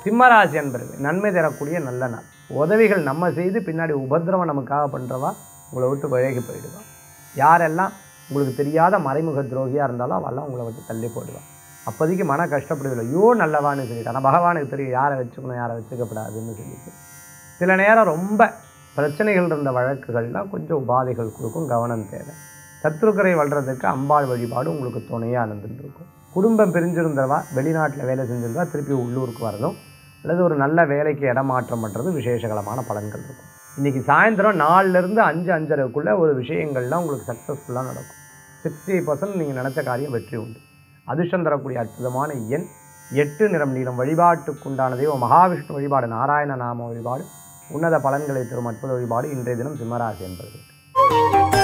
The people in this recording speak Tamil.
சிம்மராசி என்பர்கள் நன்மை தரக்கூடிய நல்ல நாள் உதவிகள் நம்ம செய்து பின்னாடி உபத்திரவம் நமக்காக பண்ணுறவா உங்களை விட்டு விலகி போயிடுவா யாரெல்லாம் உங்களுக்கு தெரியாத மறைமுக துரோகியாக இருந்தாலும் அவெல்லாம் உங்களை விட்டு தள்ளி போயிடுவான் அப்போதைக்கு மன கஷ்டப்படுவதில்லை ஐயோ நல்லவான்னு சொல்லிட்டு ஆனால் பகவானுக்கு தெரியும் யாரை வச்சுக்கணும் யாரை வச்சுக்கப்படாதுன்னு சொல்லிட்டு சில நேரம் ரொம்ப பிரச்சனைகள் இருந்த வழக்குகள்லாம் கொஞ்சம் உபாதைகள் கொடுக்கும் கவனம் தேவை சத்ருக்கரை வளர்கிறதுக்கு அம்பாள் வழிபாடு உங்களுக்கு துணையாக இருந்துட்டு இருக்கும் குடும்பம் பிரிஞ்சிருந்தவா வெளிநாட்டில் வேலை செஞ்சிருந்தா திருப்பி உள்ளூருக்கு வரதும் அல்லது ஒரு நல்ல வேலைக்கு இடமாற்றம் பண்ணுறது விசேஷகரமான பலன்கள் இருக்கும் இன்றைக்கி சாயந்தரம் நாலுலேருந்து அஞ்சு அஞ்சரைக்குள்ளே ஒரு விஷயங்கள்லாம் உங்களுக்கு சக்ஸஸ்ஃபுல்லாக நடக்கும் சிக்ஸ்டி பர்சன்ட் நீங்கள் நினச்ச காரியம் வெற்றி உண்டு அதிர்ஷ்டம் தரக்கூடிய அற்புதமான எண் எட்டு நிறம் நீளம் வழிபாட்டுக்குண்டான தெய்வம் மகாவிஷ்ணு வழிபாடு நாராயண நாம வழிபாடு உன்னத பலன்களை தரும் அற்புத வழிபாடு இன்றைய தினம் சிம்மராசி என்பது